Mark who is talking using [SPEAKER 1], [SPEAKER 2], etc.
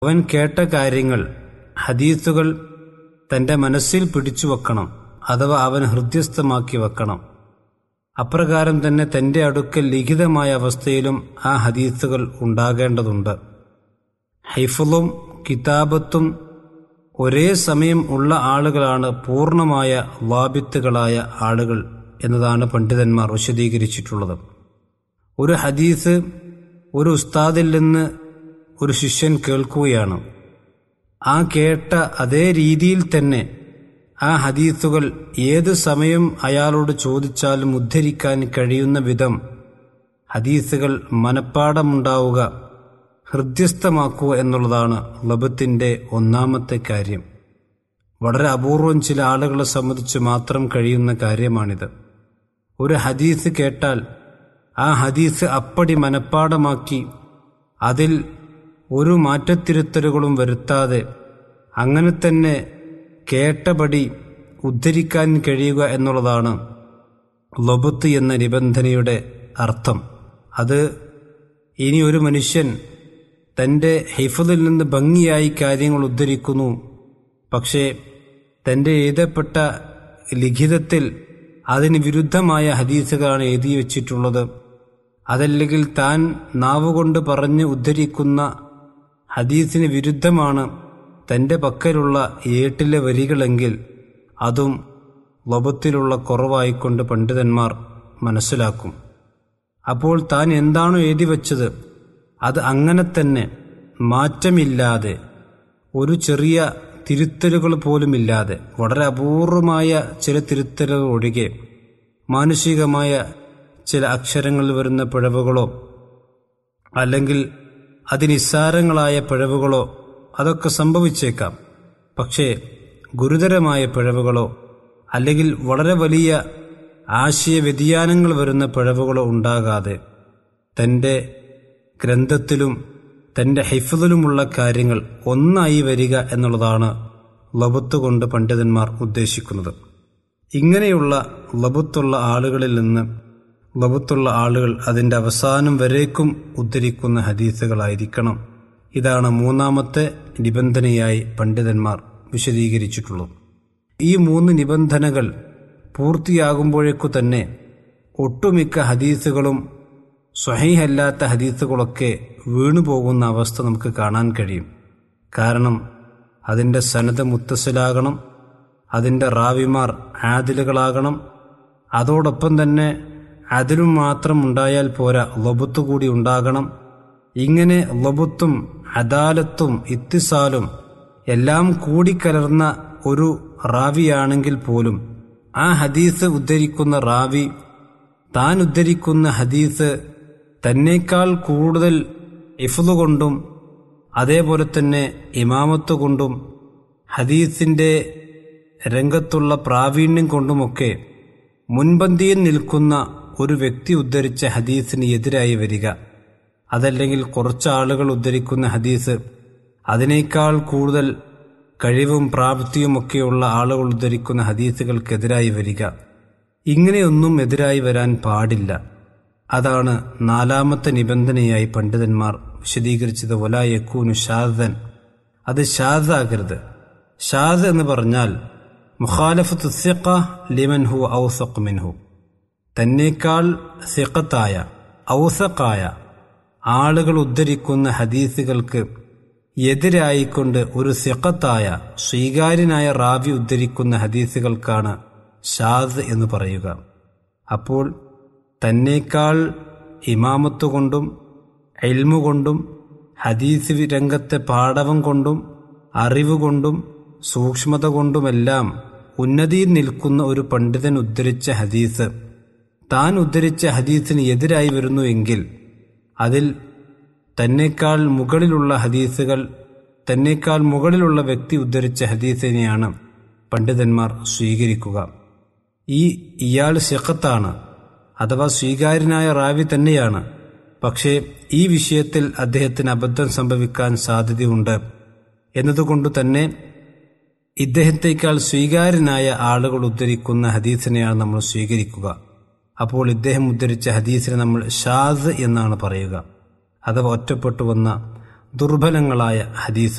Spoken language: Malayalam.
[SPEAKER 1] അവൻ കേട്ട കാര്യങ്ങൾ ഹദീസുകൾ തന്റെ മനസ്സിൽ പിടിച്ചു വെക്കണം അഥവാ അവൻ ഹൃദ്യസ്ഥമാക്കി വെക്കണം അപ്രകാരം തന്നെ തന്റെ അടുക്കൽ ലിഖിതമായ അവസ്ഥയിലും ആ ഹദീസുകൾ ഉണ്ടാകേണ്ടതുണ്ട് ഹൈഫുളും കിതാബത്തും ഒരേ സമയം ഉള്ള ആളുകളാണ് പൂർണ്ണമായ വാബിത്തുകളായ ആളുകൾ എന്നതാണ് പണ്ഡിതന്മാർ വിശദീകരിച്ചിട്ടുള്ളത് ഒരു ഹദീസ് ഒരു ഉസ്താദിൽ നിന്ന് ഒരു ശിഷ്യൻ കേൾക്കുകയാണ് ആ കേട്ട അതേ രീതിയിൽ തന്നെ ആ ഹദീസുകൾ ഏത് സമയം അയാളോട് ചോദിച്ചാലും ഉദ്ധരിക്കാൻ കഴിയുന്ന വിധം ഹദീസുകൾ മനപ്പാടമുണ്ടാവുക ഹൃദ്യസ്ഥമാക്കുക എന്നുള്ളതാണ് ലഭത്തിന്റെ ഒന്നാമത്തെ കാര്യം വളരെ അപൂർവം ചില ആളുകളെ സംബന്ധിച്ച് മാത്രം കഴിയുന്ന കാര്യമാണിത് ഒരു ഹദീസ് കേട്ടാൽ ആ ഹദീസ് അപ്പടി മനപ്പാടമാക്കി അതിൽ ഒരു മാറ്റത്തിരുത്തലുകളും വരുത്താതെ അങ്ങനെ തന്നെ കേട്ടപടി ഉദ്ധരിക്കാൻ കഴിയുക എന്നുള്ളതാണ് ലൊബത്ത് എന്ന നിബന്ധനയുടെ അർത്ഥം അത് ഇനി ഒരു മനുഷ്യൻ തൻ്റെ ഹൈഫദിൽ നിന്ന് ഭംഗിയായി കാര്യങ്ങൾ ഉദ്ധരിക്കുന്നു പക്ഷേ തൻ്റെ എഴുതപ്പെട്ട ലിഖിതത്തിൽ അതിന് വിരുദ്ധമായ ഹദീസുകളാണ് എഴുതി വച്ചിട്ടുള്ളത് അതല്ലെങ്കിൽ താൻ നാവുകൊണ്ട് പറഞ്ഞ് ഉദ്ധരിക്കുന്ന ഹദീസിന് വിരുദ്ധമാണ് തൻ്റെ പക്കലുള്ള ഏട്ടിലെ വരികളെങ്കിൽ അതും ലഭത്തിലുള്ള കുറവായിക്കൊണ്ട് പണ്ഡിതന്മാർ മനസ്സിലാക്കും അപ്പോൾ താൻ എന്താണോ എഴുതി വച്ചത് അത് അങ്ങനെ തന്നെ മാറ്റമില്ലാതെ ഒരു ചെറിയ തിരുത്തലുകൾ പോലുമില്ലാതെ വളരെ അപൂർവമായ ചില തിരുത്തലുകൾ ഒഴികെ മാനുഷികമായ ചില അക്ഷരങ്ങളിൽ വരുന്ന പിഴവുകളോ അല്ലെങ്കിൽ അതിനിസ്സാരങ്ങളായ പിഴവുകളോ അതൊക്കെ സംഭവിച്ചേക്കാം പക്ഷേ ഗുരുതരമായ പിഴവുകളോ അല്ലെങ്കിൽ വളരെ വലിയ ആശയ വ്യതിയാനങ്ങൾ വരുന്ന പിഴവുകളോ ഉണ്ടാകാതെ തൻ്റെ ഗ്രന്ഥത്തിലും തൻ്റെ ഹൈഫദിലുമുള്ള കാര്യങ്ങൾ ഒന്നായി വരിക എന്നുള്ളതാണ് ലബത്ത് കൊണ്ട് പണ്ഡിതന്മാർ ഉദ്ദേശിക്കുന്നത് ഇങ്ങനെയുള്ള ലബത്തുള്ള ആളുകളിൽ നിന്ന് ലബത്തുള്ള ആളുകൾ അതിൻ്റെ അവസാനം വരേക്കും ഉദ്ധരിക്കുന്ന ഹദീസുകളായിരിക്കണം ഇതാണ് മൂന്നാമത്തെ നിബന്ധനയായി പണ്ഡിതന്മാർ വിശദീകരിച്ചിട്ടുള്ളത് ഈ മൂന്ന് നിബന്ധനകൾ പൂർത്തിയാകുമ്പോഴേക്കു തന്നെ ഒട്ടുമിക്ക ഹദീസുകളും സ്വഹീഹല്ലാത്ത ഹദീസുകളൊക്കെ വീണുപോകുന്ന അവസ്ഥ നമുക്ക് കാണാൻ കഴിയും കാരണം അതിൻ്റെ സനത മുത്തസിലാകണം അതിൻ്റെ റാവിമാർ ആദിലുകളാകണം അതോടൊപ്പം തന്നെ അതിലും മാത്രം ഉണ്ടായാൽ പോരാ ലബത്ത് കൂടി ഉണ്ടാകണം ഇങ്ങനെ ലബത്തും അദാലത്തും ഇത്തിസാലും എല്ലാം കൂടിക്കലർന്ന ഒരു റാവിയാണെങ്കിൽ പോലും ആ ഹദീസ് ഉദ്ധരിക്കുന്ന റാവി താൻ ഉദ്ധരിക്കുന്ന ഹദീസ് തന്നേക്കാൾ കൂടുതൽ ഇഫ്ലു കൊണ്ടും അതേപോലെ തന്നെ ഇമാമത്ത് കൊണ്ടും ഹദീസിന്റെ രംഗത്തുള്ള പ്രാവീണ്യം കൊണ്ടുമൊക്കെ മുൻപന്തിയിൽ നിൽക്കുന്ന ഒരു വ്യക്തി ഉദ്ധരിച്ച ഹദീസിന് എതിരായി വരിക അതല്ലെങ്കിൽ കുറച്ച് ആളുകൾ ഉദ്ധരിക്കുന്ന ഹദീസ് അതിനേക്കാൾ കൂടുതൽ കഴിവും പ്രാപ്തിയുമൊക്കെയുള്ള ആളുകൾ ഉദ്ധരിക്കുന്ന ഹദീസുകൾക്കെതിരായി വരിക ഇങ്ങനെയൊന്നും എതിരായി വരാൻ പാടില്ല അതാണ് നാലാമത്തെ നിബന്ധനയായി പണ്ഡിതന്മാർ വിശദീകരിച്ചത് വലായക്കൂനു ഷാദൻ അത് ഷാദാകരുത് ഷാദ് എന്ന് പറഞ്ഞാൽ മുഖാലഫത്ത് സിഖ ലിമൻ ഹു ഔസഖ് മിൻഹു തന്നേക്കാൾ സിഖത്തായ ഔസഖായ ആളുകൾ ഉദ്ധരിക്കുന്ന ഹദീസുകൾക്ക് എതിരായിക്കൊണ്ട് ഒരു സിഖത്തായ സ്വീകാര്യനായ റാവി ഉദ്ധരിക്കുന്ന ഹദീസുകൾക്കാണ് ഷാദ് എന്ന് പറയുക അപ്പോൾ തന്നേക്കാൾ ഇമാമത്ത് കൊണ്ടും എൽമു കൊണ്ടും ഹദീസ് രംഗത്തെ പാടവം കൊണ്ടും അറിവ് കൊണ്ടും സൂക്ഷ്മത കൊണ്ടുമെല്ലാം ഉന്നതിയിൽ നിൽക്കുന്ന ഒരു പണ്ഡിതൻ ഉദ്ധരിച്ച ഹദീസ് താൻ ഉദ്ധരിച്ച ഹദീസിന് എതിരായി വരുന്നു എങ്കിൽ അതിൽ തന്നേക്കാൾ മുകളിലുള്ള ഹദീസുകൾ തന്നേക്കാൾ മുകളിലുള്ള വ്യക്തി ഉദ്ധരിച്ച ഹദീസിനെയാണ് പണ്ഡിതന്മാർ സ്വീകരിക്കുക ഈ ഇയാൾ സിഖത്താണ് അഥവാ സ്വീകാര്യനായ റാവി തന്നെയാണ് പക്ഷേ ഈ വിഷയത്തിൽ അദ്ദേഹത്തിന് അബദ്ധം സംഭവിക്കാൻ സാധ്യതയുണ്ട് എന്നതുകൊണ്ട് തന്നെ ഇദ്ദേഹത്തേക്കാൾ സ്വീകാര്യനായ ആളുകൾ ഉദ്ധരിക്കുന്ന ഹദീസിനെയാണ് നമ്മൾ സ്വീകരിക്കുക അപ്പോൾ ഇദ്ദേഹം ഉദ്ധരിച്ച ഹദീസിനെ നമ്മൾ ഷാദ് എന്നാണ് പറയുക അഥവാ ഒറ്റപ്പെട്ടു വന്ന ദുർബലങ്ങളായ ഹദീസ്